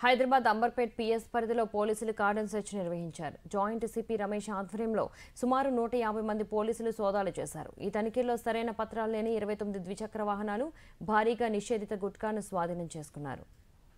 Hyderabad Amberpet PS పరిధిలో పోలీసులు cordon search నిర్వహించారు జాయింట్ సిపి రమేష్ ఆధ్వర్యంలో సుమారు నూట యాభై మంది పోలీసులు సోదాలు చేశారు ఈ తనిఖీల్లో సరైన పత్రాలు లేని ఇరవై తొమ్మిది ద్విచక్ర వాహనాలు భారీగా నిషేధిత గుట్కాను స్వాధీనం చేసుకున్నారు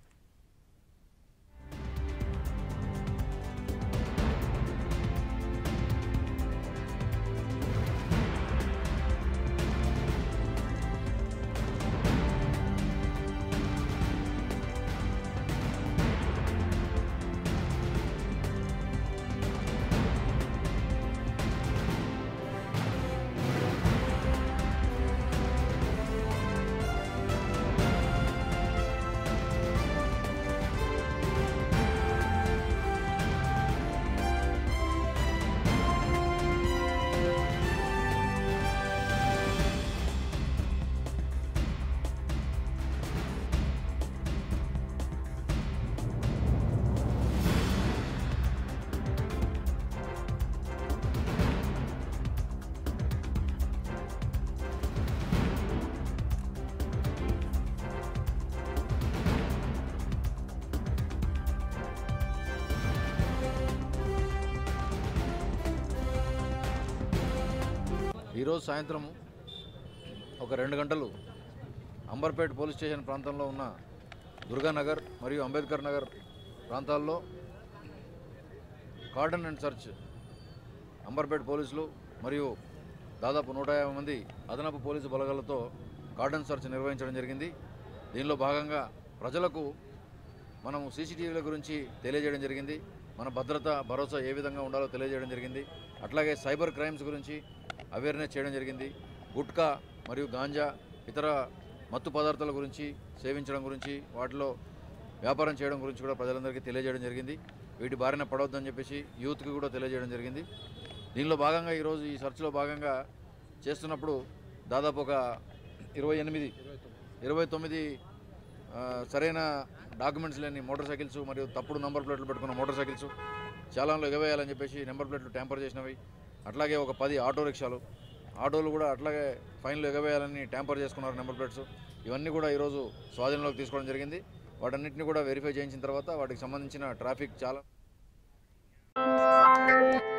ఈరోజు సాయంత్రం ఒక రెండు గంటలు అంబర్పేట్ పోలీస్ స్టేషన్ ప్రాంతంలో ఉన్న దుర్గానగర్ మరియు అంబేద్కర్ నగర్ ప్రాంతాల్లో కార్డన్ అండ్ సర్చ్ అంబర్పేట్ పోలీసులు మరియు దాదాపు నూట యాభై మంది అదనపు పోలీసు బలగాలతో కార్డన్ సర్చ్ నిర్వహించడం జరిగింది దీనిలో భాగంగా ప్రజలకు మనం సీసీటీవీల గురించి తెలియజేయడం జరిగింది మన భద్రత భరోసా ఏ విధంగా ఉండాలో తెలియజేయడం జరిగింది అట్లాగే సైబర్ క్రైమ్స్ గురించి అవేర్నెస్ చేయడం జరిగింది గుట్కా మరియు గాంజా ఇతర మత్తు పదార్థాల గురించి సేవించడం గురించి వాటిలో వ్యాపారం చేయడం గురించి కూడా ప్రజలందరికీ తెలియజేయడం జరిగింది వీటి బారిన పడవద్దని చెప్పేసి యూత్కి కూడా తెలియజేయడం జరిగింది దీనిలో భాగంగా ఈరోజు ఈ సెర్చ్లో భాగంగా చేస్తున్నప్పుడు దాదాపు ఒక ఇరవై ఎనిమిది ఇరవై తొమ్మిది ఆ, సరైన డాక్యుమెంట్స్ లేని మోటార్ సైకిల్స్ మరియు తప్పుడు నెంబర్ ప్లేట్లు పెట్టుకున్న మోటార్ సైకిల్స్ చాలాన్లో ఎగవేయాలని చెప్పేసి నెంబర్ ప్లేట్లు ట్యాంపర్ చేసినవి అట్లాగే ఒక పది ఆటో రిక్షాలు ఆటోలు కూడా అట్లాగే ఫైన్లు ఎగవేయాలని ట్యాంపర్ చేసుకున్నారు నెంబర్ ప్లేట్స్ ఇవన్నీ కూడా ఈరోజు స్వాధీనంలోకి తీసుకోవడం జరిగింది వాటన్నిటిని కూడా వెరిఫై చేయించిన తర్వాత వాటికి సంబంధించిన ట్రాఫిక్ చాలా